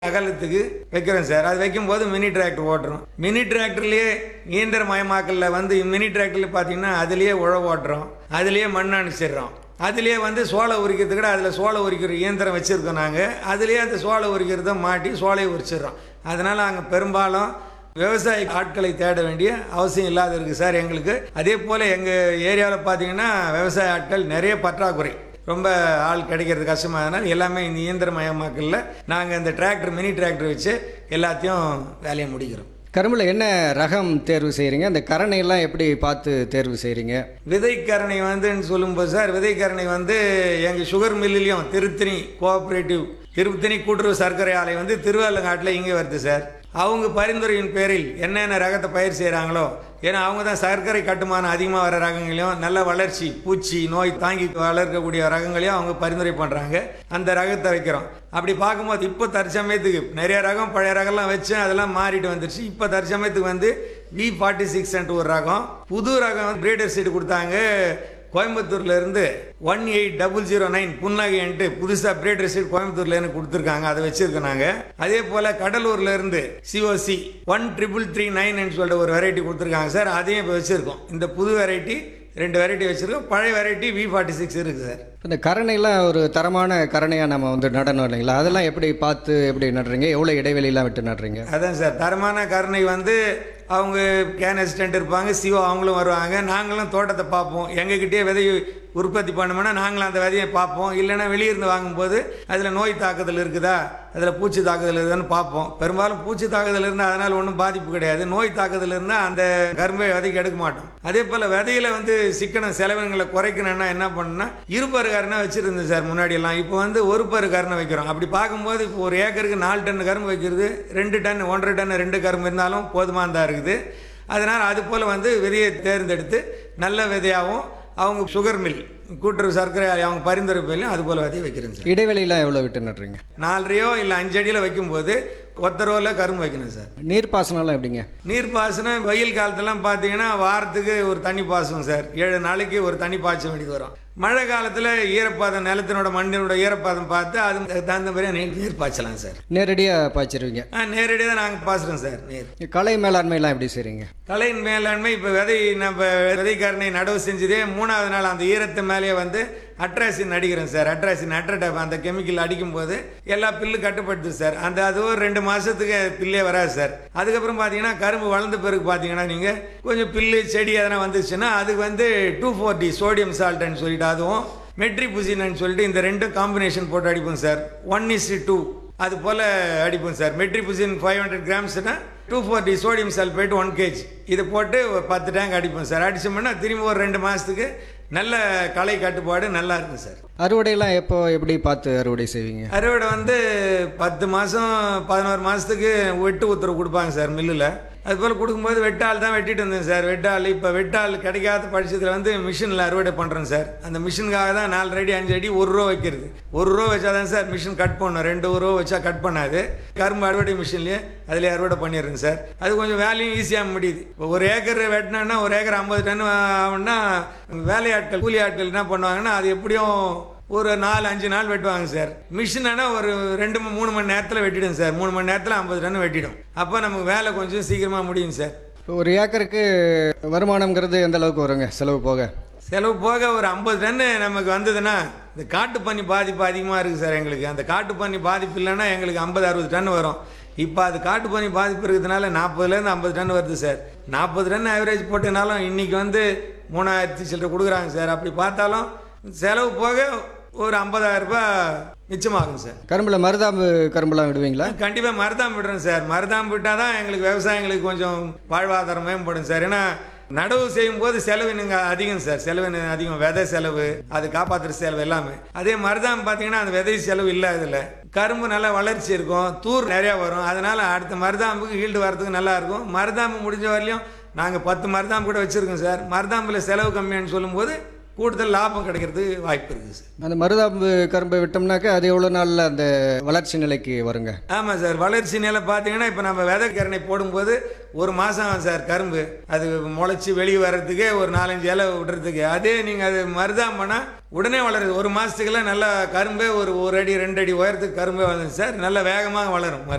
அகலத்துக்கு வைக்கிறோம் சார் அது வைக்கும்போது மினி டிராக்டர் ஓட்டுறோம் மினி டிராக்டர்லேயே இயந்திரமயமாக்கல்ல வந்து மினி டிராக்டரில் பார்த்தீங்கன்னா அதுலேயே உழவு ஓட்டுறோம் அதுலேயே மண் அனுப்பிச்சிடுறோம் அதுலேயே வந்து சோளை உரிக்கிறதுக்கு கூட அதில் சோளை உரிக்கிற இயந்திரம் வச்சுருக்கோம் நாங்கள் அதுலேயே அந்த சோளை உரிக்கிறத மாட்டி சோலையை உரிச்சிடுறோம் அதனால் அங்கே பெரும்பாலும் விவசாய ஆட்களை தேட வேண்டிய அவசியம் இல்லாத இருக்குது சார் எங்களுக்கு அதே போல் எங்கள் ஏரியாவில் பார்த்தீங்கன்னா விவசாய ஆட்கள் நிறைய பற்றாக்குறை ரொம்ப ஆள் கிடைக்கிறது கஷ்டமாகனால எல்லாமே இந்த இயந்திரமயமாக்கல்ல நாங்கள் இந்த டிராக்டர் மினி டிராக்டர் வச்சு எல்லாத்தையும் வேலையை முடிக்கிறோம் கரும்புல என்ன ரகம் தேர்வு செய்கிறீங்க அந்த கரணையெல்லாம் எப்படி பார்த்து தேர்வு செய்கிறீங்க விதைக்கரணை வந்துன்னு சொல்லும்போது சார் விதைக்கரணை வந்து எங்கள் சுகர் மில்லுலேயும் திருத்தணி கோஆப்ரேட்டிவ் திருத்தணி கூட்டுறவு சர்க்கரை ஆலை வந்து திருவள்ளங்காட்டில் இங்கே வருது சார் அவங்க பரிந்துரையின் பேரில் என்னென்ன ரகத்தை பயிர் செய்கிறாங்களோ ஏன்னா அவங்க தான் சர்க்கரை கட்டுமானம் அதிகமாக வர ரகங்களையும் நல்ல வளர்ச்சி பூச்சி நோய் தாங்கி வளர்க்கக்கூடிய ரகங்களையும் அவங்க பரிந்துரை பண்ணுறாங்க அந்த ரகத்தை வைக்கிறோம் அப்படி பார்க்கும்போது இப்போ தற்சமயத்துக்கு நிறைய ரகம் பழைய ரகம்லாம் வச்சு அதெல்லாம் மாறிட்டு வந்துருச்சு இப்போ தற்சமயத்துக்கு வந்து வி ஃபார்ட்டி சிக்ஸ் ஒரு ரகம் புது ரகம் பிரீடர் சீடு கொடுத்தாங்க கோயம்புத்தூர்ல இருந்து one eight double zero nine புன்னகைன்ட்டு புதுசாக பிரேடர் சீட் கோயம்புத்தூர்ல இருந்து கொடுத்துருக்காங்க அதை வச்சிருக்கோம் நாங்கள் அதே போல் கடலூர்ல இருந்து COC one triple three nine சொல்லிட்டு ஒரு வெரைட்டி கொடுத்துருக்காங்க சார் அதையும் இப்போ வச்சிருக்கோம் இந்த புது வெரைட்டி ரெண்டு வெரைட்டி வச்சிருக்கோம் பழைய வெரைட்டி வி ஃபார்ட்டி சிக்ஸ் இருக்குது சார் இந்த கரணையெல்லாம் ஒரு தரமான கரணையாக நம்ம வந்து நடணும் இல்லைங்களா அதெல்லாம் எப்படி பார்த்து எப்படி நடுறீங்க எவ்வளோ இடைவெளியெல்லாம் விட்டு நடுறீங்க அதான் சார் தரமான கருணை வந்து அவங்க கேன் அசிஸ்டன்ட் இருப்பாங்க சிஓ அவங்களும் வருவாங்க நாங்களும் தோட்டத்தை பார்ப்போம் எங்ககிட்டயே விதை உற்பத்தி பண்ணோம்னா நாங்களும் அந்த விதையை பார்ப்போம் இல்லைன்னா வெளியிருந்து வாங்கும்போது அதில் நோய் தாக்குதல் இருக்குதா அதில் பூச்சி தாக்குதல் இருக்குதான்னு பார்ப்போம் பெரும்பாலும் பூச்சி தாக்குதல் இருந்தால் அதனால் ஒன்றும் பாதிப்பு கிடையாது நோய் தாக்குதல் இருந்தால் அந்த கரும்பை விதைக்கு எடுக்க மாட்டோம் அதே போல் விதையில வந்து சிக்கன செலவினங்களை குறைக்கணும்னா என்ன பண்ணணும்னா இருபரு கருணை வச்சுருந்தேன் சார் முன்னாடி எல்லாம் இப்போ வந்து ஒரு பரு கருணை வைக்கிறோம் அப்படி பார்க்கும்போது இப்போ ஒரு ஏக்கருக்கு நாலு டன் கரும்பு வைக்கிறது ரெண்டு டன் ஒன்றரை டன் ரெண்டு கரும்பு இருந்தாலும் போதுமானதாக இருக்குது அதனால் அது போல் வந்து விதையை தேர்ந்தெடுத்து நல்ல விதையாகவும் அவங்க சுகர் மில் கூட்டுறவு சர்க்கரை ஆலை அவங்க பரிந்துரை பேர்லையும் அது போல் விதையை வைக்கிறேங்க சார் இடைவெளியெல்லாம் எவ்வளோ விட்டு நடுறீங்க நாலரையோ இல்லை அஞ்சு அடியில் வைக்கும்போது ஒத்த ரோவில் கரும்பு வைக்கணும் சார் நீர்ப்பாசனம்லாம் எப்படிங்க நீர்ப்பாசனம் வெயில் காலத்துலாம் பார்த்தீங்கன்னா வாரத்துக்கு ஒரு தண்ணி பாசனம் சார் ஏழு நாளைக்கு ஒரு தண்ணி பாய்ச்ச வேண்டியது வரும் மழை காலத்தில் ஈரப்பதம் நிலத்தினோட மண்ணினோட ஈரப்பதம் பார்த்து அதுக்கு தகுந்த மாதிரியா நீர் நீர் பாய்ச்சலாம் சார் நேரடியாக பாய்ச்சிருவீங்க ஆ நேரடியாக தான் நாங்கள் பாய்ச்சுறோம் சார் நீர் கலை மேலாண்மையெல்லாம் எப்படி செய்கிறீங்க கலையின் மேலாண்மை இப்போ விதை நம்ம விதைக்காரனை நடவு செஞ்சதே மூணாவது நாள் அந்த ஈரத்து மேலேயே வந்து அட்ராசின் அடிக்கிறோம் சார் அட்ராசின் அட்ரடப் அந்த கெமிக்கல் அடிக்கும்போது எல்லா பில்லு கட்டுப்படுது சார் அந்த அது ஒரு ரெண்டு மாதத்துக்கு பில்லே வராது சார் அதுக்கப்புறம் பார்த்தீங்கன்னா கரும்பு வளர்ந்த பிறகு பார்த்தீங்கன்னா நீங்கள் கொஞ்சம் பில்லு செடி எதனா வந்துச்சுன்னா அதுக்கு வந்து டூ ஃபோர் டி சோடியம் சால்ட்னு சொல்லிட்டு அதுவும் மெட்ரிபுசின்னு சொல்லிட்டு இந்த ரெண்டும் காம்பினேஷன் போட்டு அடிப்போம் சார் ஒன் இஸ் டூ அது போல் அடிப்போம் சார் மெட்ரிபுசின் ஃபைவ் ஹண்ட்ரட் கிராம்ஸ்னா two forty sodium sulphate one KG இது போட்டு ஒரு பத்து டேங்க் அடிப்போம் சார் அடிச்சோம்னா திரும்பி ஒரு ரெண்டு மாதத்துக்கு நல்ல களை கட்டுப்பாடு நல்லா இருக்கும் சார் அறுவடையெல்லாம் எப்போ எப்படி பார்த்து அறுவடை செய்வீங்க அறுவடை வந்து பத்து மாதம் பதினோரு மாதத்துக்கு வெட்டு உத்தரவு கொடுப்பாங்க சார் மில்லில் அது போல் கொடுக்கும்போது வெட்டால் தான் வெட்டிட்டு இருந்தேன் சார் வெட்டால் இப்போ வெட்டால் கிடைக்காத பட்சத்தில் வந்து மிஷினில் அறுவடை பண்ணுறேன் சார் அந்த மிஷினுக்காக தான் நாலு அடி அஞ்சு அடி ஒரு ரூபா வைக்கிறது ஒரு ரூபா வச்சா தான் சார் மிஷின் கட் பண்ணும் ரெண்டு ரூபா வச்சா கட் பண்ணாது கரும்பு அறுவடை மிஷின்லேயே அதிலே அறுவடை பண்ணிடுறேன் சார் அது கொஞ்சம் வேலையும் ஈஸியாக முடியுது இப்போ ஒரு ஏக்கர் வெட்டினா ஒரு ஏக்கர் ஐம்பது டன் ஆகும்னா வேலையாட்கள் கூலி ஆட்கள் என்ன பண்ணுவாங்கன்னா அது எப்படியும் ஒரு நாலு அஞ்சு நாள் வெட்டுவாங்க சார் மிஷினா ஒரு ரெண்டு மணி- மூணு மணி நேரத்தில் வெட்டிடும் சார் மூணு மணி நேரத்தில் ஐம்பது டன் வெட்டிடும் அப்போ நமக்கு வேலை கொஞ்சம் சீக்கிரமாக முடியும் சார் இப்போ ஒரு ஏக்கருக்கு வருமானம்ங்கிறது எந்த அளவுக்கு வருங்க செலவு போக செலவு போக ஒரு ஐம்பது டன்னு நமக்கு வந்ததுன்னா இந்த காட்டு பன்னி பாதிப்பு அதிகமாக இருக்குது சார் எங்களுக்கு அந்த காட்டு பன்னி பாதிப்பு இல்லைன்னா எங்களுக்கு ஐம்பது அறுபது டன் வரும் இப்போ அது காட்டு பன்னி பாதிப்பு இருக்கிறதுனால நாற்பதுலேருந்து ஐம்பது டன் வருது சார் நாற்பது டன் ஆவரேஜ் போட்டனாலும் இன்றைக்கி வந்து மூணாயிரத்தி சில்லரை கொடுக்குறாங்க சார் அப்படி பார்த்தாலும் செலவு போக ஒரு 50000 ரூபாய் மிச்சமாகும் சார் கரும்புல மருதாம்பு கரும்புலாம் விடுவீங்களா கண்டிப்பாக மருதாம் விடுறோம் சார் மருதாம் விட்டால் தான் எங்களுக்கு விவசாயிங்களுக்கு கொஞ்சம் வாழ்வாதாரம் மேம்படும் சார் ஏன்னா நடவு செய்யும் போது செலவு நீங்கள் அதிகம் சார் செலவு அதிகம் விதை செலவு அது காப்பாற்றுற செலவு எல்லாமே அதே மருதாம் பார்த்தீங்கன்னா அந்த விதை செலவு இல்லை அதில் கரும்பு நல்லா வளர்ச்சி இருக்கும் தூர் நிறையா வரும் அதனால் அடுத்த மருதாம்புக்கு ஈல்டு வரதுக்கு நல்லா இருக்கும் மருதாம்பு முடிஞ்ச வரலையும் நாங்கள் பத்து மருதாம்பு கூட வச்சுருக்கோம் சார் மருதாம்பில் செலவு கம்மியான்னு சொல்லும்போது கூடுதல் லாபம் கிடைக்கிறதுக்கு வாய்ப்பு இருக்குது சார் அந்த மருதாம்பு கரும்பை விட்டோம்னாக்கா அது எவ்வளோ நாளில் அந்த வளர்ச்சி நிலைக்கு வருங்க ஆமாம் சார் வளர்ச்சி நிலை பார்த்தீங்கன்னா இப்போ நம்ம விதைக்கரணை போடும்போது ஒரு மாதம் ஆகும் சார் கரும்பு அது முளைச்சி வெளியே வர்றதுக்கே ஒரு நாலஞ்சு இலை விடுறதுக்கு அதே நீங்கள் அது மருதாம் பண்ணால் உடனே வளருது ஒரு மாதத்துக்குலாம் நல்லா கரும்பே ஒரு ஒரு அடி ரெண்டு அடி உயரத்துக்கு கரும்பே வளருது சார் நல்ல வேகமாக வளரும் மருதாம்